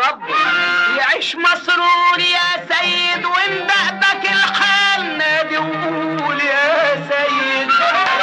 ربه يعيش مسرور يا سيد وان دقدك الحال نادي وقول يا سيد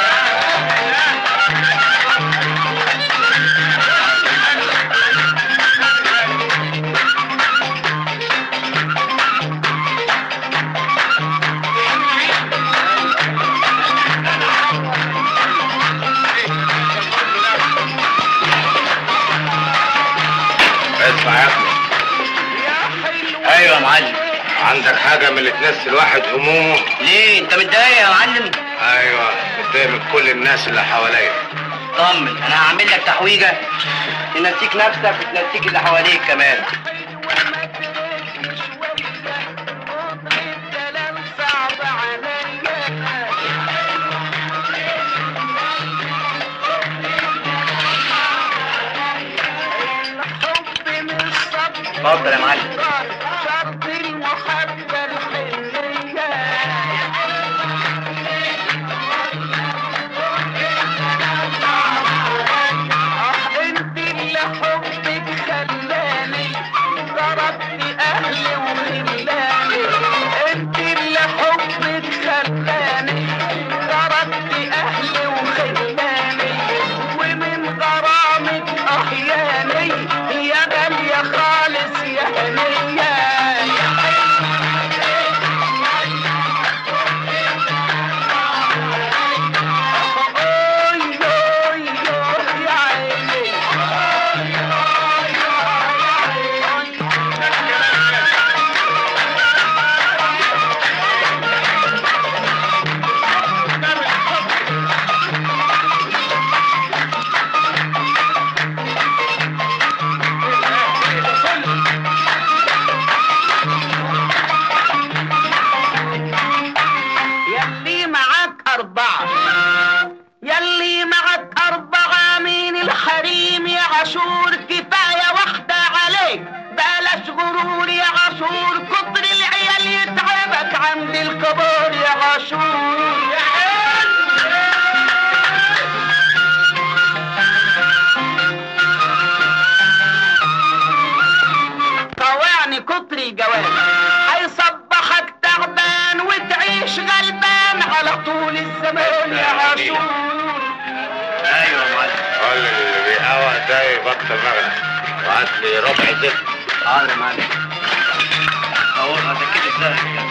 اسمع يا ابني يا حلو ايوه يا معلم عندك حاجة من اللي تنسي الواحد همومه ليه انت متضايق يا معلم ايوه متضايق من كل الناس اللي حواليا طمن انا هعمل لك تحويجه تنسيك نفسك وتنسيك اللي حواليك كمان صعب عليا الحب مش صبر اتفضل يا معلم شرط المحبة الحنية آه انت اللي حبك خلاني ضربت اهلي وخلاني انت اللي حبك خلاني ضربت اهلي وخلاني ومن غرامك احياني يا غالية خالص يا هنية أوي أوي أوي يا عيني يلي معاك أربعة يلي معاك أربعة من الحريم يا عاشور كفاية واحدة عليك بلاش غرور يا عاشور كتر العيال يتعبك عند الكبار يا عاشور يا عين طوعني كتر الجواب هيصبحك تعبان وتعيش غلبان على طول الزمان يا عاشور ايوه يا معلم قول اللي بيقوى ده يبطل مغنى وهات لي ربع زبد حاضر يا معلم اهو هتكتب ازاي